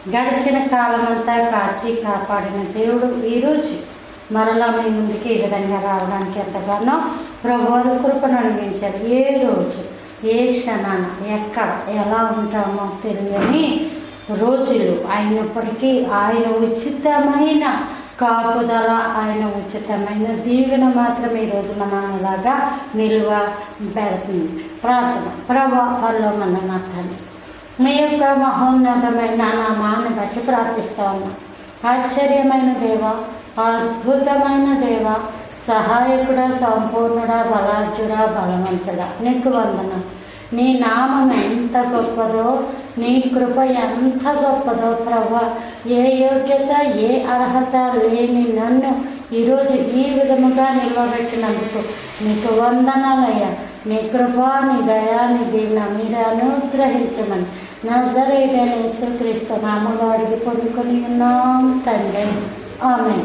గడిచిన కాలమంతా కాచి కాపాడిన దేవుడు ఈరోజు మరలా మీ ముందుకి ఈ విధంగా రావడానికి ఎంతగానో ప్రభు వారు కృపను అనుభవించారు ఏ రోజు ఏ క్షణాన ఎక్కడ ఎలా ఉంటామో తెలియని రోజులు అయినప్పటికీ ఆయన ఉచితమైన కాపుదల ఆయన ఉచితమైన దీవెన మాత్రం ఈరోజు మనం ఇలాగా నిల్వ పెడుతుంది ప్రార్థన ప్రభా పనిలో మన తండ్రి మీ యొక్క మహోన్నతమైన నామాన్ని బట్టి ప్రార్థిస్తా ఉన్నాం ఆశ్చర్యమైన దేవ అద్భుతమైన దేవ సహాయకుడా సంపూర్ణుడా బలార్జుడా బలవంతుడా నీకు వందనం నీ నామం ఎంత గొప్పదో నీ కృప ఎంత గొప్పదో ప్రభా ఏ యోగ్యత ఏ అర్హత లేని నన్ను ఈరోజు ఈ విధముగా నిలవబెట్టినందుకు నీకు వందనాలయ్యా నీ కృప నీ దయా నీ దీన్ని మీరు అనుగ్రహించమని నజరేడైన యేసుక్రీస్తు నామలో అడిగి పొందుకొని ఉన్నాం తండ్రి ఆమె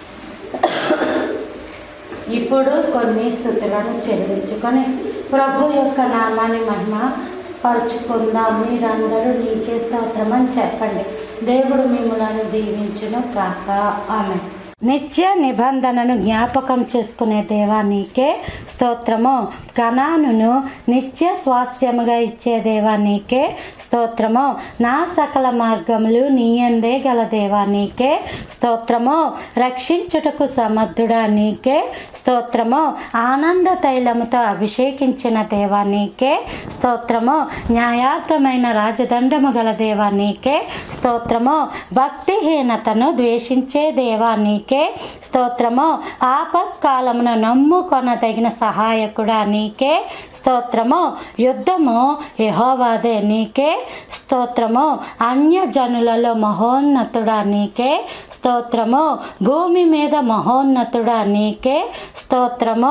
ఇప్పుడు కొన్ని స్థుతులను చెల్లించుకొని ప్రభు యొక్క నామాన్ని మహిమ పరుచుకుందాం మీరందరూ నీకే స్తోత్రం అని చెప్పండి దేవుడు మిమ్మల్ని దీవించును కాక ఆమె నిత్య నిబంధనను జ్ఞాపకం చేసుకునే దేవా నీకే స్తోత్రము కణానును నిత్య స్వాస్యముగా ఇచ్చే దేవా నీకే స్తోత్రము నా సకల మార్గములు నీయందే గల దేవా నీకే స్తోత్రము రక్షించుటకు సమర్థుడా నీకే స్తోత్రము ఆనంద తైలముతో అభిషేకించిన దేవా నీకే స్తోత్రము న్యాయార్థమైన రాజదండము గల దేవా నీకే స్తోత్రము భక్తిహీనతను ద్వేషించే దేవా నీకే స్తోత్రము ఆపత్కాలమున నమ్ముకొనదగిన సహాయకుడా నీకే స్తోత్రము యుద్ధము యహోవాదే నీకే స్తోత్రము అన్యజనులలో మహోన్నతుడా నీకే స్తోత్రము భూమి మీద మహోన్నతుడా నీకే స్తోత్రము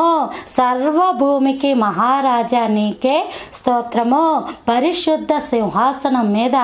సర్వభూమికి మహారాజా నీకే స్తోత్రము పరిశుద్ధ సింహాసనం మీద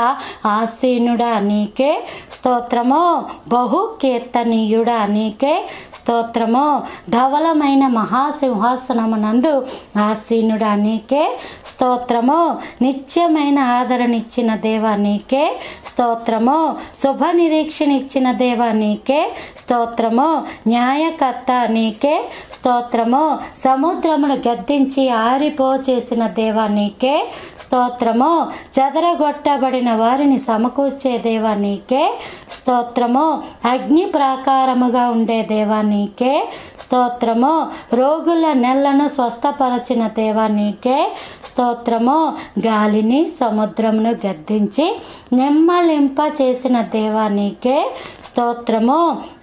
ఆసీనుడా నీకే స్తోత్రము బహు కీర్తనీయుడా నీకే స్తోత్రము ధవలమైన మహాసింహాసనమునందు ఆసీనుడా నీకే స్తోత్రము నిత్యమైన ఆదరణిచ్చిన దేవా నీకే స్తోత్రము శుభ నిరీక్షణ ఇచ్చిన దేవా నీకే స్తోత్రము న్యాయకర్త నీకే స్తోత్రము సముద్రమును గద్దించి ఆరిపో చేసిన దేవా నీకే స్తోత్రము చెదరగొట్టబడిన వారిని సమకూర్చే దేవా నీకే స్తోత్రము అగ్ని ప్రాకారముగా ఉండే దేవా నీకే స్తోత్రము రోగుల నెలను స్వస్థపరచిన దేవా నీకే స్తోత్రము గాలిని సముద్రమును గద్దించి నెమ్మలింప చేసిన దేవా నీకే స్తోత్రము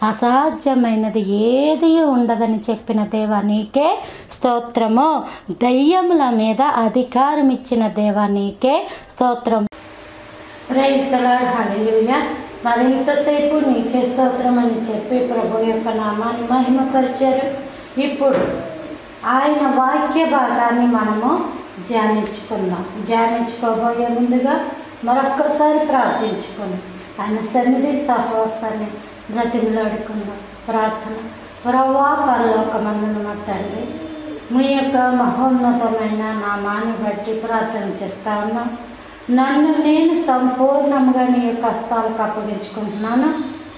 అసాధ్యమైనది ఏది ఉండదని చెప్పిన దేవా నీకే స్తోత్రము దయ్యముల మీద అధికారం ఇచ్చిన దేవా నీకే స్తోత్రం ప్రైజ్ దలాడ్ హల్లెలూయా మరి ఇంతసేపు నీకే స్తోత్రం అని చెప్పి ప్రభు యొక్క నామాన్ని మహిమపరిచారు ఇప్పుడు ఆయన వాక్య భాగాన్ని మనము ధ్యానించుకుందాం ధ్యానించుకోబోయే ముందుగా మరొక్కసారి ప్రార్థించుకొని ఆయన సన్నిధి సహవాసాన్ని బ్రతిమలాడుకుందాం ప్రార్థన ప్రవా పరలోకమందున మా తండ్రి మీ యొక్క మహోన్నతమైన నామాన్ని బట్టి ప్రార్థన చేస్తా ఉన్నాం నన్ను నేను సంపూర్ణంగా నీ యొక్క హస్తాలకు అప్పగించుకుంటున్నాను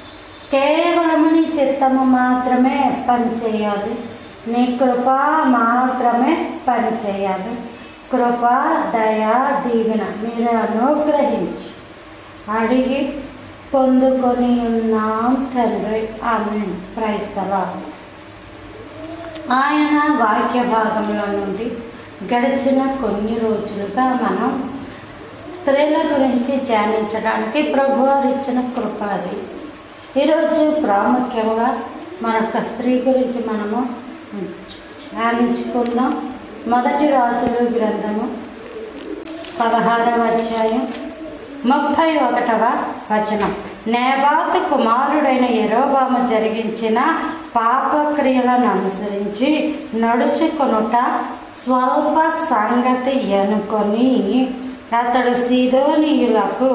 కేవలం నీ చిత్తము మాత్రమే పనిచేయాలి నీ కృప మాత్రమే పనిచేయాలి కృప దయా దీవెన మీరు అనుగ్రహించి అడిగి పొందుకొని ఉన్నాం తండ్రి ఆమె ప్రైస్తలా ఆయన వాక్య భాగంలో నుండి గడిచిన కొన్ని రోజులుగా మనం స్త్రీల గురించి ధ్యానించడానికి ప్రభువారు ఇచ్చిన కృప అది ఈరోజు ప్రాముఖ్యంగా మరొక స్త్రీ గురించి మనము ధ్యానించుకుందాం మొదటి రాజులు గ్రంథము పదహారవ అధ్యాయం ముప్పై ఒకటవ వచనం నేబాత్ కుమారుడైన ఎరోబాము జరిగించిన పాపక్రియలను అనుసరించి నడుచుకొనుట స్వల్ప సంగతి అనుకొని అతడు సీదోనీయులకు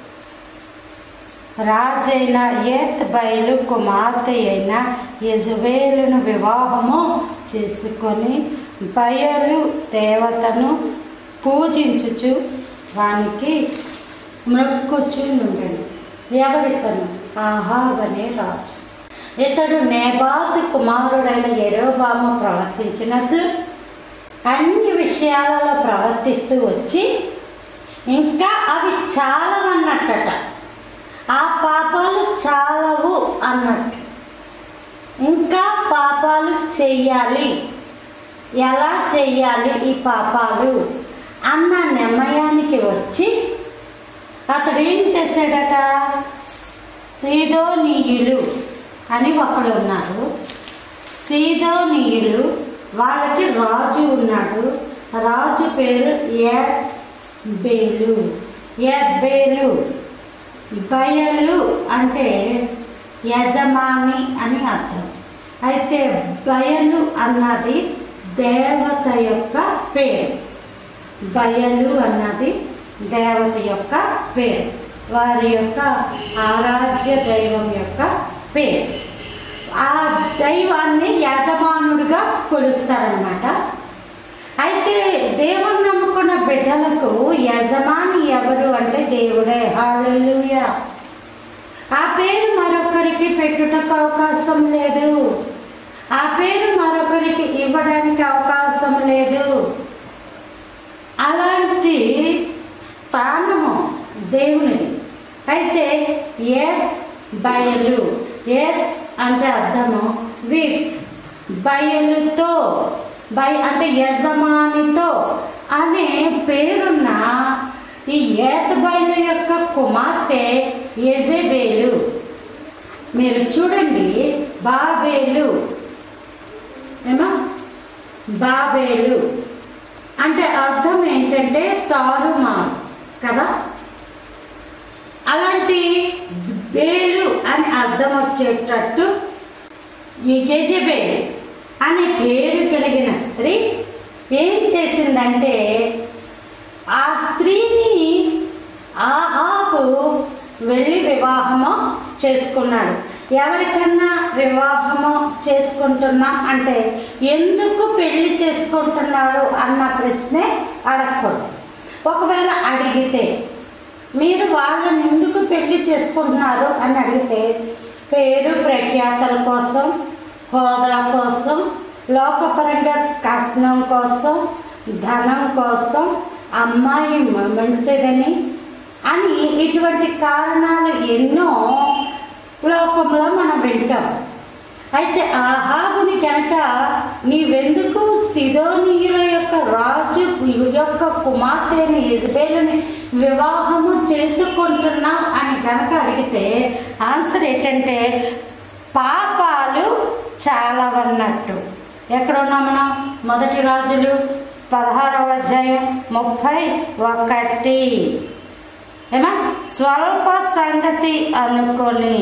రాజైన ఏత్ బయలు కుమార్తె అయిన యజువేలును వివాహము చేసుకొని బయలు దేవతను పూజించుచు వానికి మ్రొక్కుచు నుండెను ఎవరితను ఆహాబనే రాజు ఇతడు నేబాతు కుమారుడైన ఎరోబాము ప్రవర్తించినట్లు అన్ని విషయాలలో ప్రవర్తిస్తూ వచ్చి ఇంకా అవి చాలవన్నట్టట ఆ పాపాలు చాలవు అన్నట్టు ఇంకా పాపాలు చెయ్యాలి ఎలా చెయ్యాలి ఈ పాపాలు అన్న నిర్ణయానికి వచ్చి అతడు ఏం చేశాడట సీదోనీయులు అని ఒకడు ఉన్నారు సీదోనీయులు వాళ్ళకి రాజు ఉన్నాడు రాజు పేరు బేలు బేలు బయలు అంటే యజమాని అని అర్థం అయితే బయలు అన్నది దేవత యొక్క పేరు బయలు అన్నది దేవత యొక్క పేరు వారి యొక్క ఆరాధ్య దైవం యొక్క పేరు ఆ దైవాన్ని యజమానుడిగా కొలుస్తారనమాట అయితే దేవుని నమ్ముకున్న బిడ్డలకు యజమాని ఎవరు అంటే దేవుడే హాలూయా ఆ పేరు మరొకరికి పెట్టుటకు అవకాశం లేదు ఆ పేరు మరొకరికి ఇవ్వడానికి అవకాశం లేదు అలాంటి స్థానము దేవునిది అయితే ఏత్ బయలు ఏత్ అంటే అర్థము విత్ బయలుతో బై అంటే యజమానితో అనే పేరున్న ఈ ఏత్ బయలు యొక్క కుమార్తె యజబేలు మీరు చూడండి బాబేలు ఏమా బాబేలు అంటే అర్థం ఏంటంటే తారుమారు కదా అలాంటి బేలు అని అర్థం వచ్చేటట్టు ఈ గెజబేలు అనే పేరు కలిగిన స్త్రీ ఏం చేసిందంటే ఆ స్త్రీని ఆహాబు వెళ్ళి వివాహము చేసుకున్నాడు ఎవరికన్నా వివాహము చేసుకుంటున్నాం అంటే ఎందుకు పెళ్లి చేసుకుంటున్నారు అన్న ప్రశ్నే అడగకూడదు ఒకవేళ అడిగితే మీరు వాళ్ళని ఎందుకు పెళ్లి చేసుకుంటున్నారు అని అడిగితే పేరు ప్రఖ్యాతల కోసం హోదా కోసం లోకపరంగా కట్నం కోసం ధనం కోసం అమ్మాయి మంచిదని అని ఇటువంటి కారణాలు ఎన్నో లోకంలో మనం వింటాం అయితే ఆహాబుని కనుక నీవెందుకు సిదోనీయుల యొక్క రాజు యొక్క కుమార్తెని ఇజ్బేలుని వివాహము చేసుకుంటున్నాం అని కనుక అడిగితే ఆన్సర్ ఏంటంటే పాపాలు చాలవన్నట్టు ఎక్కడ ఉన్నాం మనం మొదటి రాజులు పదహారవ అధ్యాయం ముప్పై ఒకటి ఏమా స్వల్ప సంగతి అనుకొని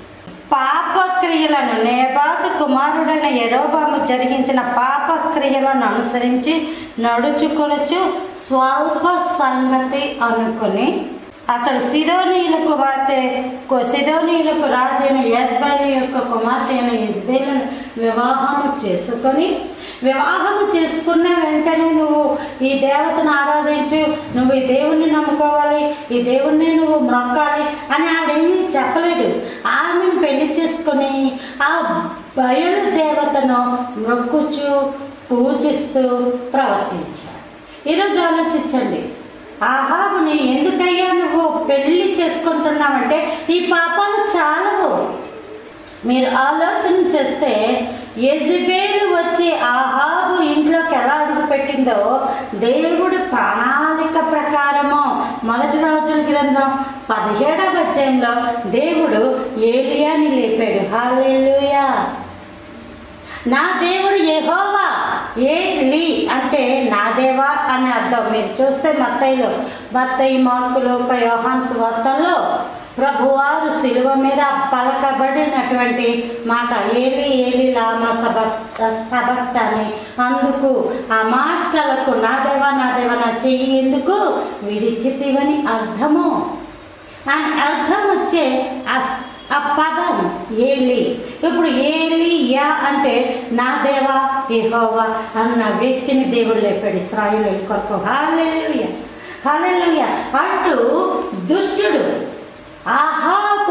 పాపక్రియలను నేబాతు కుమారుడైన ఎరోబాము జరిగించిన పాపక్రియలను అనుసరించి నడుచుకొనొచ్చు స్వల్ప సంగతి అనుకుని అతడు సిదోనీయుల కుమార్తె సిదోనీయులకు రాజైన యద్బలి యొక్క కుమార్తె అయిన ఇజ్బేలను వివాహము చేసుకొని వివాహము చేసుకున్న వెంటనే నువ్వు ఈ దేవతను ఆరాధించు నువ్వు ఈ దేవుణ్ణి నమ్ముకోవాలి ఈ దేవుణ్ణి నువ్వు మొక్కాలి అని ఆడేమీ చెప్పలేదు ఆమెను పెళ్లి చేసుకొని ఆ బయలు దేవతను మొక్కుచు పూజిస్తూ ప్రవర్తించాడు ఈరోజు ఆలోచించండి ఆహాబుని ఎందుకయ్యా నువ్వు పెళ్లి చేసుకుంటున్నావంటే ఈ పాపాలు చాలవు మీరు ఆలోచన చేస్తే యజబేలు వచ్చి ఆహాబు ఇంట్లోకి ఎలా అడుగు పెట్టిందో దేవుడు ప్రణాళిక ప్రకారము మొదటి రోజుల గ్రంథం పదిహేడవ అధ్యాయంలో దేవుడు ఏలియాని లేపాడు హాలెలుయా నా దేవుడు యెహోవా ఏ లీ అంటే నా దేవా అని అర్థం మీరు చూస్తే మత్తయిలో మత్తయి మార్కులు ఒక యోహాన్ సువార్తల్లో ప్రభువారు శిలువ మీద పలకబడినటువంటి మాట ఏలి ఏలి లామ సబక్ సబక్త అని అందుకు ఆ మాటలకు నా దేవా నా దేవా నా చెయ్యి ఎందుకు విడిచితివని అర్థము ఆ అర్థం వచ్చే ఆ ఆ పదం ఏలి ఇప్పుడు ఏలి యా అంటే నా దేవా యెహోవా అన్న వ్యక్తిని దేవుడు లేపాడు ఇస్రాయిల్ కొరకు హాలెలుయ హాలెలుయ అటు దుష్టుడు ఆహాబు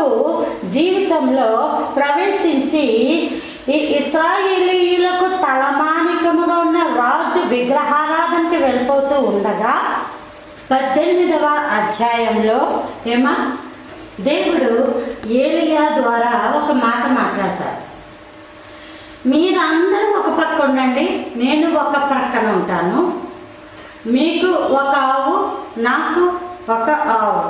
జీవితంలో ప్రవేశించి ఈ ఇస్రాయేలీయులకు తలమానికముగా ఉన్న రాజు విగ్రహారాధనకి వెళ్ళిపోతూ ఉండగా పద్దెనిమిదవ అధ్యాయంలో ఏమా దేవుడు ఏలియా ద్వారా ఒక మాట మాట్లాడతారు మీరందరూ ఒక పక్క ఉండండి నేను ఒక ప్రక్కన ఉంటాను మీకు ఒక ఆవు నాకు ఒక ఆవు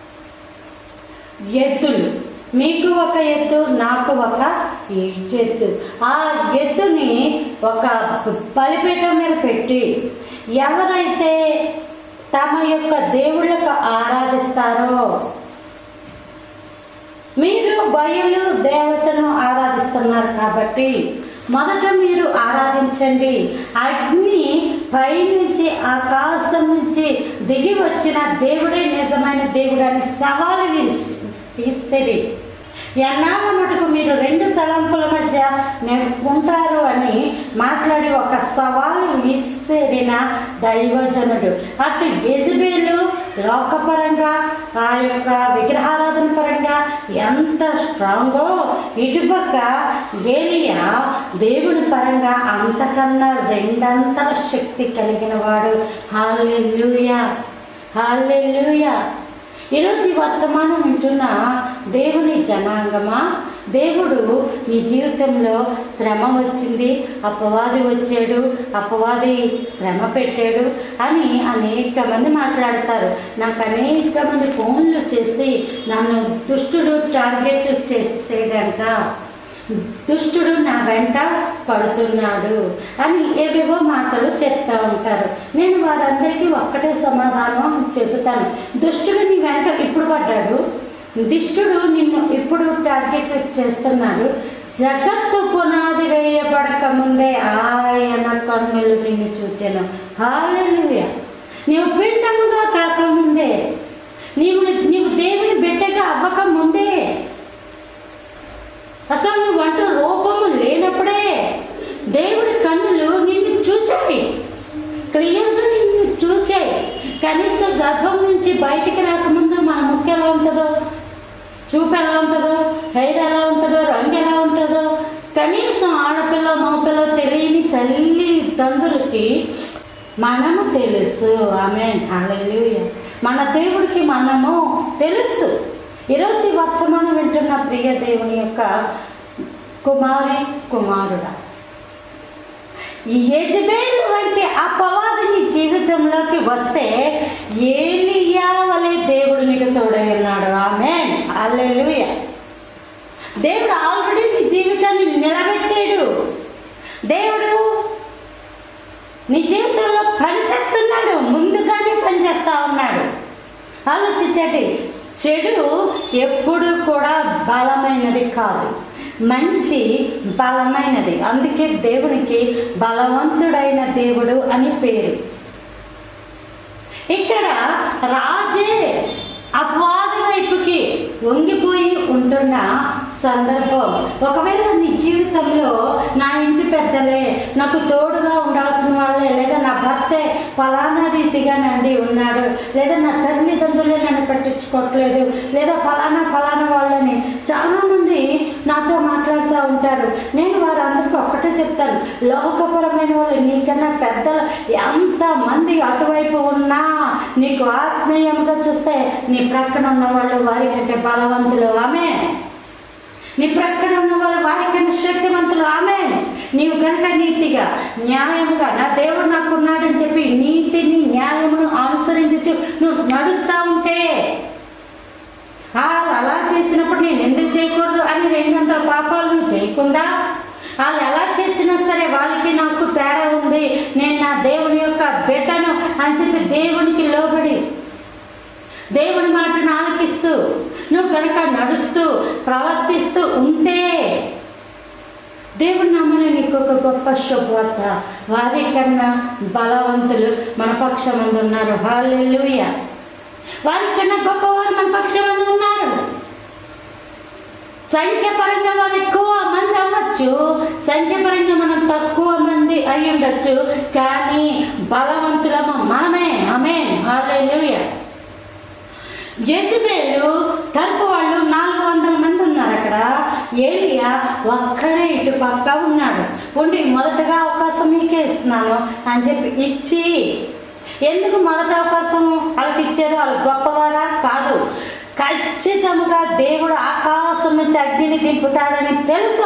ఎద్దులు మీకు ఒక ఎద్దు నాకు ఒక ఎద్దు ఆ ఎద్దుని ఒక బలిపీఠం మీద పెట్టి ఎవరైతే తమ యొక్క దేవుళ్ళకు ఆరాధిస్తారో మీరు బయలు దేవతను ఆరాధిస్తున్నారు కాబట్టి మొదట మీరు ఆరాధించండి అగ్ని పైనుంచి ఆకాశం నుంచి దిగి వచ్చిన దేవుడే నిజమైన దేవుడు అని సవాలు విసి- విసిరి ఎన్నాళ్ళ మటుకు మీరు రెండు తలంపుల మధ్య నేను ఉంటారు అని మాట్లాడి ఒక సవాలు విసిరిన దైవజనుడు అటు యజబేలు లోకపరంగా ఆ యొక్క విగ్రహారాధన పరంగా ఎంత స్ట్రాంగో ఇటుపక్క ఏలియా దేవుని పరంగా అంతకన్నా రెండంతల శక్తి కలిగిన వాడు హాలెలూయా హాలెలూయా ఈరోజు ఈ వర్తమానం వింటున్న దేవుని జనాంగమా దేవుడు నీ జీవితంలో శ్రమ వచ్చింది అపవాది వచ్చాడు అపవాది శ్రమ పెట్టాడు అని అనేక మంది మాట్లాడతారు నాకు అనేక మంది ఫోన్లు చేసి నన్ను దుష్టుడు టార్గెట్ చేసేదంట దుష్టుడు నా వెంట పడుతున్నాడు అని ఏవేవో మాటలు చెప్తా ఉంటారు నేను వారందరికీ ఒక్కటే సమాధానం చెబుతాను దుష్టుడు నీ వెంట ఇప్పుడు పడ్డాడు దిష్టుడు నిన్ను ఇప్పుడు టార్గెట్ చేస్తున్నాడు జగత్తు పునాది వేయబడక ముందే ఆయన కన్నులు నిన్ను చూచాను హాలెలూయా నీవు పిండముగా కాకముందే నీవు నీవు దేవుని బిడ్డగా అవ్వక ముందే అసలు నువ్వు అంటూ రూపము లేనప్పుడే దేవుడి కన్నులు నిన్ను చూచాయి క్లియర్గా నిన్ను చూచాయి కనీసం గర్భం నుంచి బయటికి రాకముందు మన ముక్కు ఎలా ఉంటుందో చూపు ఎలా ఉంటుందో హెయిర్ ఎలా ఉంటుందో రంగు ఎలా ఉంటుందో కనీసం ఆడపిల్ల మగపిల్ల తెలియని తల్లి తండ్రులకి మనము తెలుసు ఆమె హల్లెలూయా మన దేవుడికి మనము తెలుసు ఈరోజు ఈ వర్తమానం వింటున్న ప్రియ దేవుని యొక్క కుమారి కుమారుడా ఈ యజబేలు వంటి అపవాది నీ జీవితంలోకి వస్తే ఏలియా వలె దేవుడు నీకు తోడై ఉన్నాడు ఆమె హల్లెలూయా దేవుడు ఆల్రెడీ నీ జీవితాన్ని నిలబెట్టాడు దేవుడు నీ జీవితంలో పని చేస్తున్నాడు ముందుగానే పని చేస్తా ఉన్నాడు ఆలోచించండి చెడు ఎప్పుడు కూడా బలమైనది కాదు మంచి బలమైనది అందుకే దేవునికి బలవంతుడైన దేవుడు అని పేరు ఇక్కడ రాజే అపవాది వైపుకి వంగిపోయి ఉంటున్న సందర్భం ఒకవేళ నీ జీవితంలో నా ఇంటి పెద్దలే నాకు తోడుగా ఉండాల్సిన వాళ్ళే లేదా నా భర్తే ఫలానా రీతిగా నండి ఉన్నాడు లేదా నా తల్లిదండ్రులే నన్ను పట్టించుకోవట్లేదు లేదా ఫలానా ఫలానా వాళ్ళని చాలామంది నాతో మాట్లాడుతూ ఉంటారు నేను వారందరికీ ఒక్కటే చెప్తాను లోకపరమైన వాళ్ళు నీకన్నా పెద్దలు ఎంతమంది అటువైపు ఉన్నా నీకు ఆత్మీయంగా చూస్తే నీ ప్రక్కన ఉన్న వాళ్ళు వారికంటే బలవంతులు ఆమె నీ ప్రక్కన ఉన్న వాళ్ళు వారికన్నా శక్తివంతులు ఆమె నీవు కనుక నీతిగా న్యాయంగా నా దేవుడు నాకున్నాడని చెప్పి నీతిని న్యాయమును అనుసరించు నువ్వు నడుస్తా ఉంటే వాళ్ళు అలా చేసినప్పుడు నేను ఎందుకు చేయకూడదు అని రెండు వందల పాపాలు నువ్వు చేయకుండా వాళ్ళు ఎలా చేసినా సరే వాళ్ళకి నాకు తేడా ఉంది నేను నా దేవుని యొక్క బిడ్డను అని చెప్పి దేవునికి లోబడి దేవుని మాటను ఆలకిస్తూ నువ్వు కనుక నడుస్తూ ప్రవర్తిస్తూ ఉంటే దేవుని నమ్మని నీకు ఒక గొప్ప శుభవార్త వారి కన్నా బలవంతులు మన పక్షమందు ఉన్నారు హాలెలుయ వారి కన్నా గొప్పవారు మన పక్షమందు ఉన్నారు సంఖ్యపరంగా వారు ఎక్కువ మంది అవ్వచ్చు సంఖ్యపరంగా మనం తక్కువ మంది అయి ఉండొచ్చు కానీ బలవంతులము మనమే ఆమె హాలెలుయ యజబేలు తరపు వాళ్ళు నాలుగు వందల మంది ఉన్నారు అక్కడ ఏలియా ఒక్కడే ఇటు పక్క ఉన్నాడు ఉండి మొదటగా అవకాశం మీకే ఇస్తున్నాను అని చెప్పి ఇచ్చి ఎందుకు మొదటి అవకాశం వాళ్ళకి ఇచ్చారు వాళ్ళు గొప్పవారా కాదు ఖచ్చితంగా దేవుడు ఆకాశం నుంచి అగ్నిని దింపుతాడని తెలుసు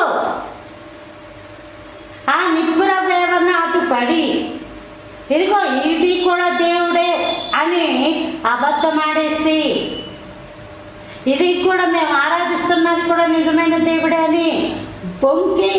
ఆ నిప్పురవ్వేవన్న అటు పడి ఇదిగో ఇది కూడా దేవుడే అని అబద్ధమాడేసి ఇది కూడా మేము ఆరాధిస్తున్నది కూడా నిజమైన దేవుడే అని బొంకి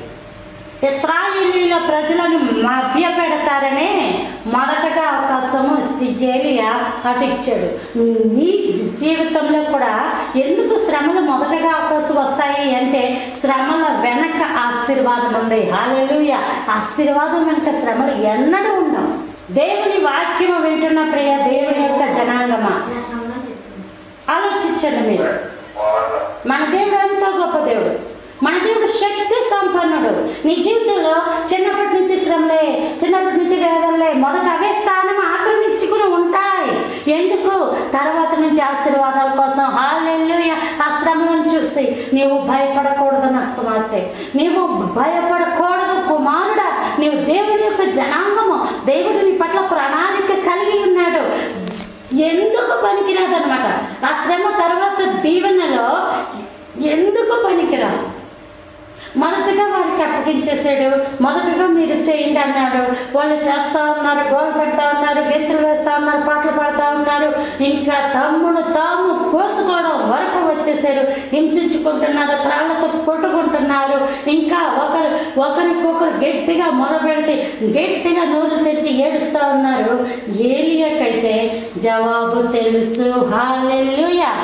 ఇస్రాయేలీల ప్రజలను మభ్య పెడతారనే మొదటగా అవకాశం ఏలియా అటు ఇచ్చాడు నీ జీవితంలో కూడా ఎందుకు శ్రమలు మొదటగా అవకాశం వస్తాయి అంటే శ్రమల వెనక ఆశీర్వాదం ఉంది హాలెలుయ ఆశీర్వాదం వెనక శ్రమలు ఎన్నడూ ఉండవు దేవుని వాక్యము వింటున్న ప్రియ దేవుని యొక్క జనాంగమా నా సంఘం చెప్తుంది ఆలోచించండి మీరు మన దేవుడు ఎంతో గొప్ప దేవుడు మన దేవుడు శక్తి సంపన్నుడు నీ జీవితంలో చిన్నప్పటి నుంచి శ్రమలే చిన్నప్పటి నుంచి వేదనలే మొదట అవే స్థానం ఆక్రమించుకుని ఉంటాయి ఎందుకు తర్వాత నుంచి ఆశీర్వాదాల కోసం హాలెల్లుయ ఆ శ్రమలను చూసి నీవు భయపడకూడదు నా కుమార్తె నీవు భయపడకూడదు కుమారుడా నీవు దేవుని యొక్క జనాంగము దేవుడు నీ పట్ల ప్రణాళిక కలిగి ఉన్నాడు ఎందుకు పనికిరాదనమాట ఆ శ్రమ తర్వాత దీవెనలో ఎందుకు పనికిరాదు మొదటగా వారికి అప్పగించేసాడు మొదటగా మీరు చేయండి అన్నాడు వాళ్ళు చేస్తా ఉన్నారు గోలు పెడతా ఉన్నారు గెంతులు వేస్తా ఉన్నారు పాటలు పాడుతూ ఉన్నారు ఇంకా తమ్ముడు తాము కోసుకోవడం వరకు వచ్చేసారు హింసించుకుంటున్నారు త్రాళ్ళతో కొట్టుకుంటున్నారు ఇంకా ఒకరు ఒకరికొకరు గట్టిగా మొరపెడితే గట్టిగా నోరు తెరిచి ఏడుస్తూ ఉన్నారు ఏలియాకైతే జవాబు తెలుసు హాలెల్లుయా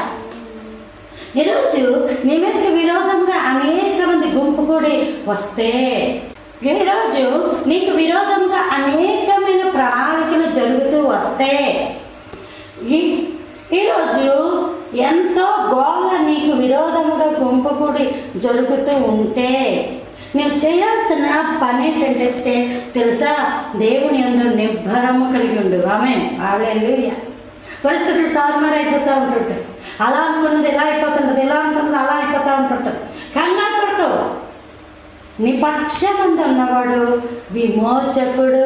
ఈరోజు నీ మీదకి విరోధంగా అనేక మంది గుంపు కూడి వస్తే ఈరోజు నీకు విరోధంగా అనేకమైన ప్రణాళికలు జరుగుతూ వస్తే ఈ ఈరోజు ఎంతో గోల నీకు విరోధముగా గుంపు కూడి జరుగుతూ ఉంటే నువ్వు చేయాల్సిన పని ఏంటంటే తెలుసా దేవుని యందు నిబ్బరము కలిగి ఉండు ఆమె ఆలెల్లుయ పరిస్థితులు తారుమారైపోతూ ఉంటుంటాయి అలా అనుకున్నది ఇలా అయిపోతుంటుంది ఇలా అనుకున్నది అలా అయిపోతూ ఉంటుంటుంది కంగారు పడుకో నీ పక్షమందు ఉన్నవాడు విమోచకుడు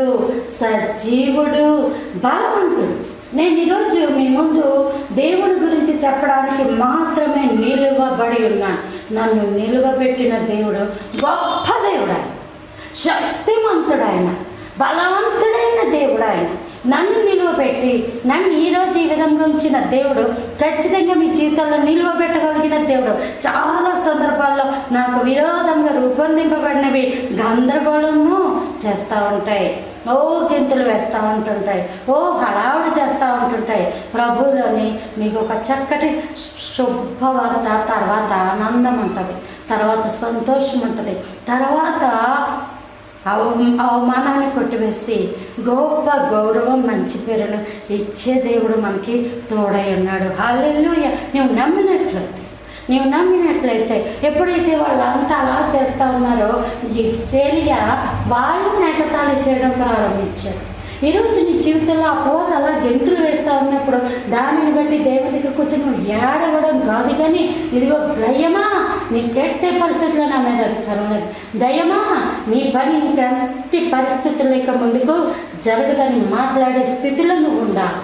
సజీవుడు బలవంతుడు నేను ఈరోజు మీ ముందు దేవుడి గురించి చెప్పడానికి మాత్రమే నిలువబడి ఉన్నాను నన్ను నిలువబెట్టిన దేవుడు గొప్ప దేవుడు ఆయన శక్తిమంతుడు ఆయన బలవంతుడైన దేవుడు ఆయన నన్ను నిలువబెట్టి నన్ను ఈరోజు ఈ విధంగా ఉంచిన దేవుడు ఖచ్చితంగా మీ జీవితంలో నిలువబెట్టగలిగిన దేవుడు చాలా సందర్భాల్లో నాకు విరోధంగా రూపొందింపబడినవి గందరగోళము చేస్తూ ఉంటాయి ఓ గెంతులు వేస్తూ ఉంటుంటాయి ఓ హడావుడి చేస్తూ ఉంటుంటాయి ప్రభువులోని మీకు ఒక చక్కటి శుభవార్త తర్వాత ఆనందం ఉంటుంది తర్వాత సంతోషం ఉంటుంది తర్వాత అవ అవమానాన్ని కొట్టివేసి గొప్ప గౌరవం మంచి పేరును ఇచ్చే దేవుడు మనకి తోడై ఉన్నాడు హాలెల్లుయ నువ్వు నమ్మినట్లయితే నీవు నమ్మినట్లయితే ఎప్పుడైతే వాళ్ళంతా అలా చేస్తూ ఉన్నారో ఈ ఏలియా వాళ్ళు నెగతాళి చేయడం ప్రారంభించారు ఈరోజు నీ జీవితంలో ఆ పోత అలా గెంతులు వేస్తూ ఉన్నప్పుడు దానిని బట్టి దేవుడి దగ్గరకు వచ్చి నువ్వు ఏడవడం కాదు కానీ ఇదిగో దయమా నీ కెట్టే పరిస్థితుల్లో నా మీద అధికారం లేదు దయమా నీ పని ఇంకెంటి పరిస్థితులు లేక ముందుకు జరగదని మాట్లాడే స్థితిలో నువ్వు ఉండాలి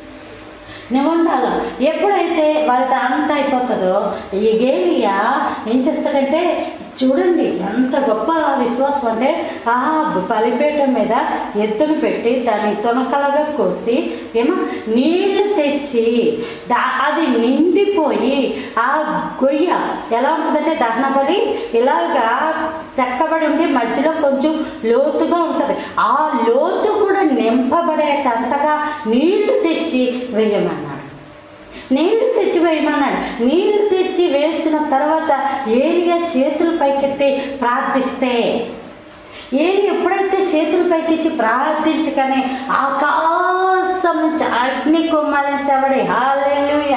నువ్వు ఉండాలి ఎప్పుడైతే వాళ్ళతో అంత అయిపోతుందో ఈ గేలియా ఏం చేస్తాడంటే చూడండి ఎంత గొప్ప విశ్వాసం అంటే ఆ బలిపేట మీద ఎత్తును పెట్టి దాన్ని తొనకలగా కోసి ఏమో నీళ్లు తెచ్చి దా అది నిండిపోయి ఆ గొయ్య ఎలా ఉంటుందంటే దహన బలి ఇలాగా చెక్కబడి ఉండి మధ్యలో కొంచెం లోతుగా ఉంటుంది ఆ లోతు కూడా నింపబడేటంతగా నీళ్లు తెచ్చి వేయమన్నాడు నీళ్లు తెచ్చి వేయమన్నాడు నీళ్లు తెచ్చి వేసిన తర్వాత ఏలియా చేతులు పైకెత్తి ప్రార్థిస్తే ఏలి ఎప్పుడైతే చేతులు పైకెచ్చి ప్రార్థించగానే ఆకాశం నుంచి అగ్ని కుమ్మరించబడి హాలెలుయ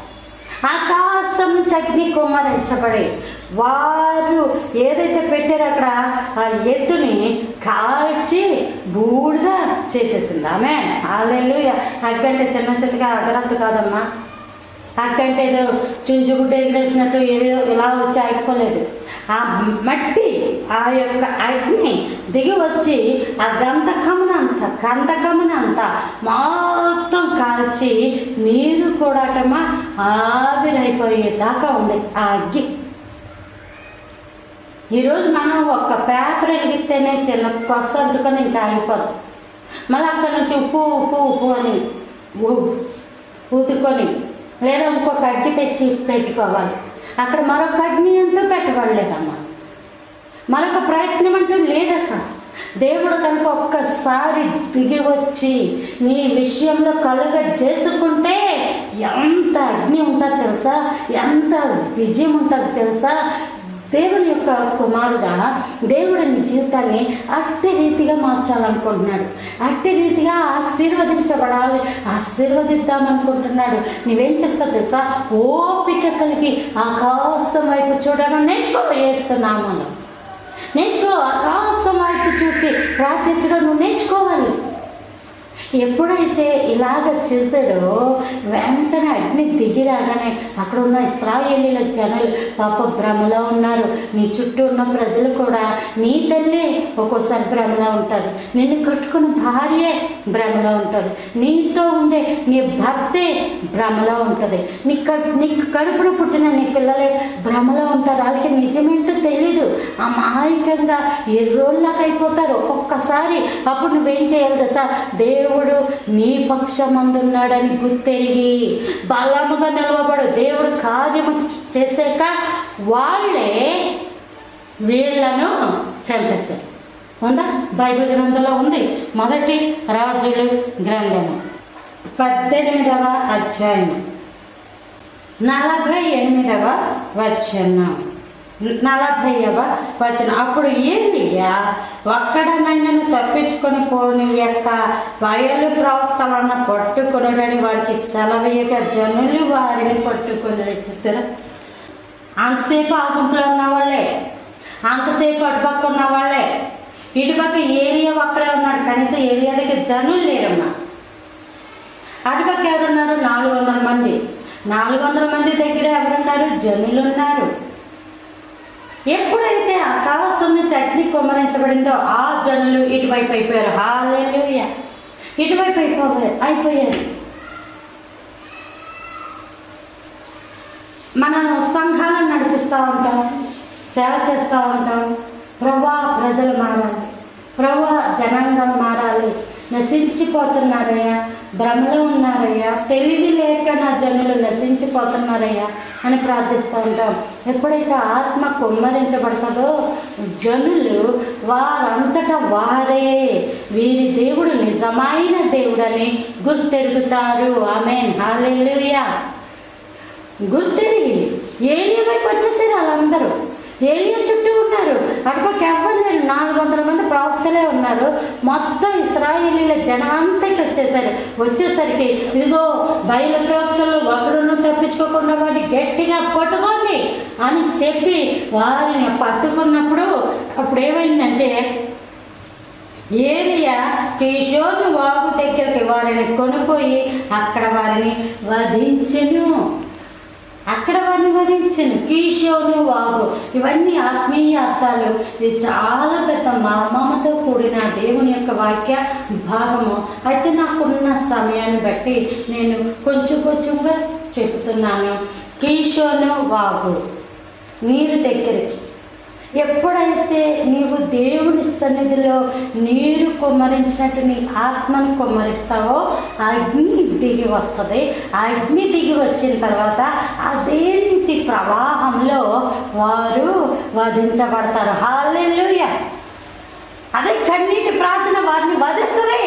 ఆకాశం నుంచి అగ్ని కుమ్మరించబడి వారు ఏదైతే పెట్టారో అక్కడ ఆ ఎద్దుని కాల్చి బూడిద చేసేసింది ఆమె హాలెలుయ అగ్గంటే చిన్న చిన్నగా అగరద్దు కాదమ్మా అక్కంటే ఏదో చుంచుగుడ్డ ఎగిరేసినట్టు ఏదో ఇలా వచ్చి ఆగిపోలేదు ఆ మట్టి ఆ యొక్క అగ్ని దిగి వచ్చి ఆ గంధకమునంత గంధకమునంత మొత్తం కాల్చి నీరు కూడాటమా ఆవిరైపోయేదాకా ఉంది ఆ అగ్గి ఈరోజు మనం ఒక్క పేపర్ వెలిగితేనే చిన్న కొస అంటుకొని ఇంకా ఆగిపోదు మళ్ళీ అక్కడి నుంచి ఉప్పు ఉప్పు ఉప్పు అని ఊ- ఊదుకొని లేదా ఇంకొక అగ్గి తెచ్చి పెట్టుకోవాలి అక్కడ మరొక అగ్ని అంటూ పెట్టబడలేదమ్మా మరొక ప్రయత్నం అంటూ లేదు అక్కడ దేవుడు కనుక ఒక్కసారి దిగి వచ్చి నీ విషయంలో కలుగ చేసుకుంటే ఎంత అగ్ని ఉంటుందో తెలుసా ఎంత విజయం ఉంటుందో తెలుసా దేవుని యొక్క కుమారుడా దేవుడు నీ జీవితాన్ని అట్టి రీతిగా మార్చాలనుకుంటున్నాడు అట్టి రీతిగా ఆశీర్వదించబడాలి ఆశీర్వదిద్దామనుకుంటున్నాడు నువ్వేం చేస్తావు తెలుసా ఓపిక కలిగి ఆకాశం వైపు చూడడం నేర్చుకో వేస్తున్నామని నేర్చుకో ఆకాశం వైపు చూచి ప్రార్థించడం నువ్వు నేర్చుకోవాలి ఎప్పుడైతే ఇలాగ చేశాడో వెంటనే అగ్ని దిగి రాగానే అక్కడ ఉన్న ఇస్రాయేలీల జనులు పాప భ్రమలో ఉన్నారు నీ చుట్టూ ఉన్న ప్రజలు కూడా నీ తల్లి ఒక్కోసారి భ్రమలో ఉంటుంది నిన్ను కట్టుకున్న భార్యే భ్రమలో ఉంటుంది నీతో ఉండే నీ భర్తే భ్రమలో ఉంటుంది నీ క నీకు కడుపులో పుట్టిన నీ పిల్లలే భ్రమలో ఉంటారు వాళ్ళకి నిజమేంటో తెలీదు అమాయకంగా ఎర్రోళ్ళకి అయిపోతారు ఒక్కొక్కసారి అప్పుడు నువ్వేం చేయాలి దశ దేవుడు నీ పక్షమందున్నాడని గుర్తెరిగి బలముగా నిలవబడు దేవుడు కార్యము చేసాక వాళ్ళే వీళ్ళను చంపేశారు ఉందా బైబిల్ గ్రంథంలో ఉంది మొదటి రాజులు గ్రంథము పద్దెనిమిదవ అధ్యాయం నలభై ఎనిమిదవ వచనం నలభైవ వచనం అప్పుడు ఏలియా ఒక్కడనైనను తప్పించుకొని పోని యొక్క బయలు ప్రవక్తలను పట్టుకొనుడని వారికి సెలవీయక జనులు వారిని పట్టుకొని చూసారా అంతసేపు ఆ గుంపులో ఉన్న వాళ్ళే అంతసేపు అటుపక్క ఉన్న వాళ్ళే ఇటుపక్క ఏరియా ఒక్కడే ఉన్నాడు కనీసం ఏరియా దగ్గర జనులు లేరమ్మా అటుపక్క ఎవరున్నారు నాలుగు వందల మంది నాలుగు వందల మంది దగ్గర ఎవరున్నారు జనులు ఉన్నారు ఎప్పుడైతే ఆకాశం నుంచి అగ్ని కుమ్మరించబడిందో ఆ జనులు ఇటువైపు అయిపోయారు హాలెలూయ ఇటువైపు అయిపోయారు అయిపోయారు మనం సంఘాలను నడిపిస్తూ ఉంటాం సేవ చేస్తూ ఉంటాం ప్రభా ప్రజలు మారాలి ప్రభా జనాంగం మారాలి నశించిపోతున్నారయ్యా భ్రమలో ఉన్నారయ్యా తెలివి లేక నా జనులు నశించిపోతున్నారయ్యా అని ప్రార్థిస్తూ ఉంటాం ఎప్పుడైతే ఆత్మ కుమ్మరించబడుతుందో జనులు వారంతటా వారే వీరి దేవుడు నిజమైన దేవుడని గుర్తెరుగుతారు ఆమె హాలెలుయా గుర్తెరిగి ఏలియా వైపు వచ్చేసారు వాళ్ళందరూ ఏలియా చుట్టూ ఉన్నారు అటుపక్క ఎవ్వరు లేరు నాలుగు వందల మంది ప్రవక్తలే ఉన్నారు మొత్తం ఇస్రాయేలీల జనాంతకి వచ్చేసారు వచ్చేసరికి ఇదిగో బయలు ప్రవక్తలు ఒకడును తప్పించుకోకుండా వాడిని గట్టిగా పట్టుకోండి అని చెప్పి వారిని పట్టుకున్నప్పుడు అప్పుడు ఏమైందంటే ఏలియా కిషోను వాగు దగ్గరికి వారిని కొనిపోయి అక్కడ వారిని వధించెను అక్కడ వారిని వధించను కీషోను వాగు ఇవన్నీ ఆత్మీయ అర్థాలు ఇది చాలా పెద్ద మర్మముతో కూడిన దేవుని యొక్క వాక్య భాగము అయితే నాకున్న సమయాన్ని బట్టి నేను కొంచెం కొంచెంగా చెబుతున్నాను కీషోను వాగు నీరు దగ్గరికి ఎప్పుడైతే నీవు దేవుని సన్నిధిలో నీరు కుమ్మరించినట్టు నీ ఆత్మను కుమ్మరిస్తావో ఆ అగ్ని దిగి వస్తుంది ఆ అగ్ని దిగి వచ్చిన తర్వాత అదే నీటి ప్రవాహంలో వారు వధించబడతారు హాలెలుయ అదే కన్నీటి ప్రార్థన వారిని వధిస్తుంది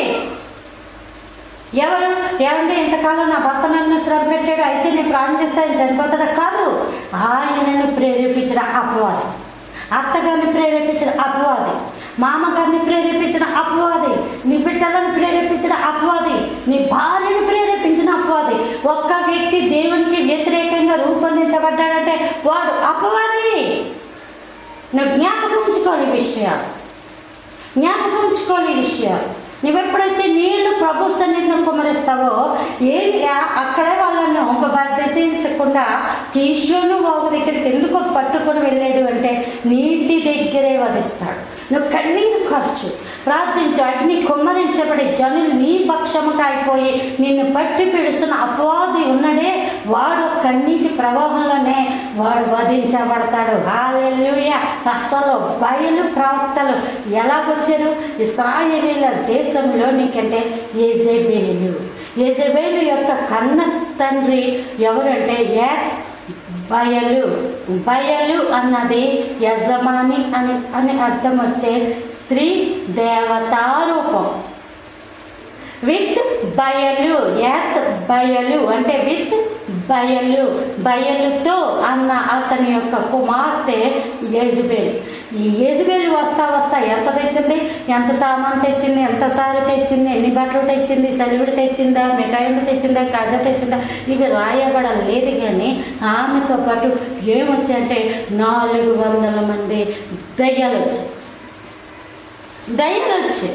ఎవరు ఏమంటే ఇంతకాలం నా భర్త నన్ను శ్రమ పెట్టాడు అయితే నేను ప్రార్థన చేస్తే ఆయన చనిపోతాడా కాదు ఆయనను ప్రేరేపించిన అపవాది అత్తగారిని ప్రేరేపించిన అపవాది మామగారిని ప్రేరేపించిన అపవాది నీ బిడ్డలను ప్రేరేపించిన అపవాది నీ భార్యను ప్రేరేపించిన అపవాది ఒక్క వ్యక్తి దేవునికి వ్యతిరేకంగా రూపొందించబడ్డాడంటే వాడు అపవాది నువ్వు జ్ఞాపకం ఉంచుకోవాలి ఈ విషయాలు జ్ఞాపకం ఉంచుకోవాలి ఈ విషయాలు నువ్వెప్పుడైతే నీళ్లు ప్రభు సన్నిధిని కుమరిస్తావో ఏలియా అక్కడే వాళ్ళని ఒక తీర్చకుండా కీషోను ఒక దగ్గరికి ఎందుకు పట్టుకొని వెళ్ళాడు అంటే నీటి దగ్గరే వధిస్తాడు నువ్వు కన్నీరు ఖర్చు ప్రార్థించు అగ్ని కుమ్మరించబడి జనులు నీ పక్షముగా అయిపోయి నిన్ను పట్టి పీడిస్తున్న అపవాది ఉన్నడే వాడు కన్నీటి ప్రవాహంలోనే వాడు వధించబడతాడు హాలెల్లుయ అస్సలు బయలు ప్రవక్తలు ఎలాగొచ్చారు ఇస్రాయేలీల దేశంలోనికంటే ఏజేబేలు ఏజబేలు యొక్క కన్న తండ్రి ఎవరంటే ఏక్ బయలు బయలు అన్నది యజమాని అని అని అర్థం వచ్చే స్త్రీ దేవతారూపం విత్ బయలు యాత్ బయలు అంటే విత్ బయలు బయలుతో అన్న అతని యొక్క కుమార్తె యజ్బేల్ ఈ యజ్బేల్ వస్తా వస్తా ఎంత తెచ్చింది ఎంత సామాన్ తెచ్చింది ఎంత సారి తెచ్చింది ఎన్ని బట్టలు తెచ్చింది సెలవుడు తెచ్చిందా మిఠాయిలు తెచ్చిందా గజ తెచ్చిందా ఇవి రాయబడలేదు కానీ ఆమెతో పాటు ఏమొచ్చాయంటే నాలుగు వందల మంది దయ్యాలు వచ్చాయి దయ్యాలు వచ్చాయి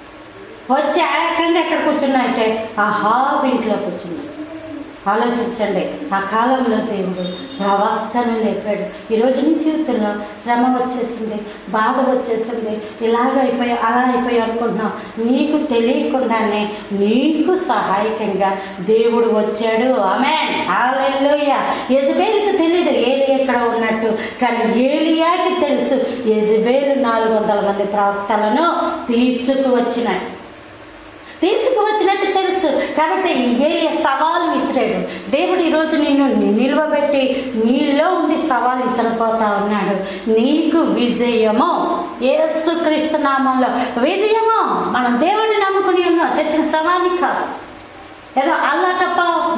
వచ్చి ఏకంగా ఎక్కడ కూర్చున్నాయంటే ఆ హాబ్ ఇంట్లో కూర్చున్నాయి ఆలోచించండి ఆ కాలంలో దేవుడు ప్రవక్తను లేపాడు ఈరోజు నీ జీవితంలో శ్రమ వచ్చేసింది బాధ వచ్చేసింది ఇలాగ అయిపోయా అలా అయిపోయా అనుకుంటున్నావు నీకు తెలియకుండానే నీకు సహాయకంగా దేవుడు వచ్చాడు ఆమె ఆలయంలోయ యజబేలుకి తెలియదు ఏలి ఎక్కడ ఉన్నట్టు కానీ ఏలియాకి తెలుసు యజబేలు నాలుగు వందల మంది ప్రవక్తలను తీసుకువచ్చినాయి తీసుకువచ్చినట్టు తెలుసు కాబట్టి ఏ సవాలు విసిరాడు దేవుడు ఈరోజు నిన్ను నిల్వబెట్టి నీలో ఉండి సవాలు విసిరిపోతా ఉన్నాడు నీకు విజయము యేసుక్రీస్తు నామంలో విజయము మనం దేవుడిని నమ్ముకుని ఉన్నాం చచ్చిన సవాన్ని కాదు ఏదో అల్లటప్ప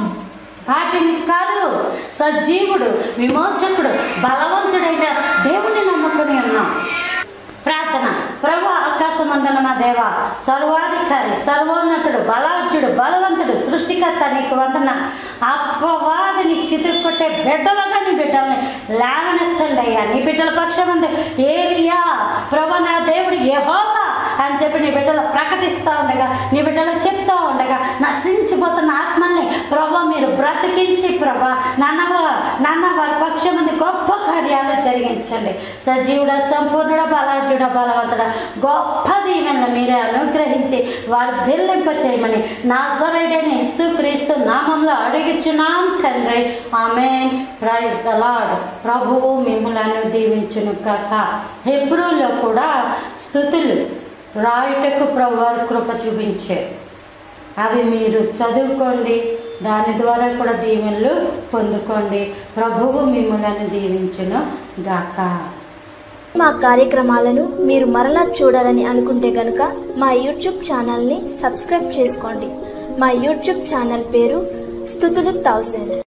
వాటిని కాదు సజీవుడు విమోచకుడు బలవంతుడైన దేవుడిని నమ్ముకుని ఉన్నాం ప్రార్థన ప్రభు ఆకాశమందున మా దేవ సర్వాధికారి సర్వోన్నతుడు బలార్జుడు బలవంతుడు సృష్టికర్త నీకు వందన అపవాదిని చితుక్కొట్టే బిడ్డలుగా నీ బిడ్డల్ని లేవనెత్తండి అయ్యా నీ బిడ్డల పక్షమంది ఏలియా ప్రభు నా దేవుడు యెహోవా అని చెప్పి నీ బిడ్డలు ప్రకటిస్తూ ఉండగా నీ బిడ్డలు చెప్తూ ఉండగా నశించిపోతున్న ఆత్మల్ని ప్రభా మీరు బ్రతికించి ప్రభా నాన్నవ నాన్న వారి పక్షమంది గొప్ప కార్యాలు జరిగించండి సజీవుడ సంపూర్ణుడ బలార్జుడ బలవంతుడ గొప్ప దీవెనలు మీరే అనుగ్రహించి వారు దిల్లింప చేయమని నాజరైడని యేసుక్రీస్తు నామంలో అడుగుచున్నాం తండ్రి ఆమె ప్రైజ్ ద లార్డ్ ప్రభువు మిమ్మలను దీవించును కాక హెబ్రూలో కూడా స్థుతులు రాయుటకు ప్రభు వారు కృప చూపించారు అవి మీరు చదువుకోండి దాని ద్వారా కూడా దీవెనలు పొందుకోండి ప్రభువు మిమ్మల్ని దీవించును గాక మా కార్యక్రమాలను మీరు మరలా చూడాలని అనుకుంటే గనుక మా యూట్యూబ్ ఛానల్ని సబ్స్క్రైబ్ చేసుకోండి మా యూట్యూబ్ ఛానల్ పేరు స్థుతులు థౌజండ్